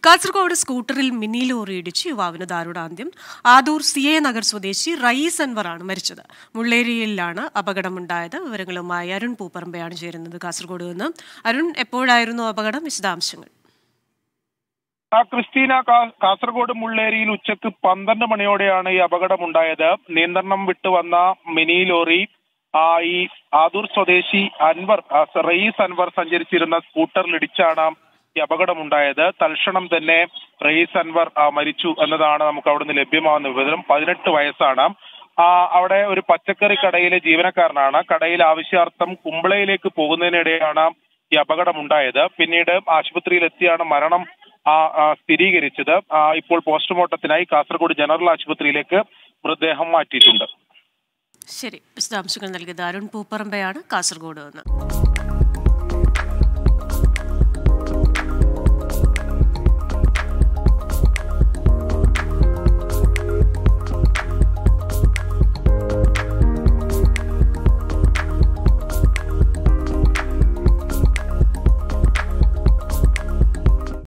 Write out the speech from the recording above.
കാസർഗോഡ് സ്കൂട്ടറിൽ mini lorry ഇടിച്ച് യുവാവിന് ദാരുണാന്ത്യം ആദൂർ സി എ നഗർ സ്വദേശി റയീസ് അൻവറാണ് മരിച്ചത് മുള്ളേരിയിലാണ് അപകടമുണ്ടായത് വിവരങ്ങളുമായി അരുൺ പൂപ്പറമ്പയാണ് ചേരുന്നത് കാസർഗോഡ് നിന്ന് അരുൺ എപ്പോഴായിരുന്നു അപകടം വിശദാംശങ്ങൾ ആ ക്രിസ്റ്റീന കാ- കാസർഗോഡ് മുള്ളേരിയിൽ ഉച്ചക്ക് പന്ത്രണ്ട് മണിയോടെയാണ് ഈ അപകടമുണ്ടായത് നിയന്ത്രണം വിട്ടു വന്ന മിനി ലോറി ആ ഈ ആദൂർ സ്വദേശി അൻവർ ആ, റയീസ് അൻവർ സഞ്ചരിച്ചിരുന്ന സ്കൂട്ടറിലിടിച്ചാണ് ഈ അപകടമുണ്ടായത് തൽക്ഷണം തന്നെ റയീസ് അൻവർ ആ, മരിച്ചു എന്നതാണ് നമുക്ക് അവിടുന്ന് ലഭ്യമാകുന്ന വിവരം പതിനെട്ട് വയസ്സാണ് ആ, അവിടെ ഒരു പച്ചക്കറി കടയിലെ ജീവനക്കാരനാണ് കടയിൽ ആവശ്യാർത്ഥം കുമ്പളയിലേക്ക് പോകുന്നതിനിടെയാണ് ഈ അപകടമുണ്ടായത് പിന്നീട് ആശുപത്രിയിൽ എത്തിയാണ് മരണം ആ, ആ, സ്ഥിരീകരിച്ചത് ആ, ഇപ്പോൾ പോസ്റ്റ്മോർട്ടത്തിനായി കാസർഗോഡ് ജനറൽ ആശുപത്രിയിലേക്ക് മൃതദേഹം മാറ്റിയിട്ടുണ്ട് ശരി വിശദാംശങ്ങൾ നൽകിയത് അരുൺ പൂപ്പറമ്പയാണ് കാസർഗോഡ് നിന്ന്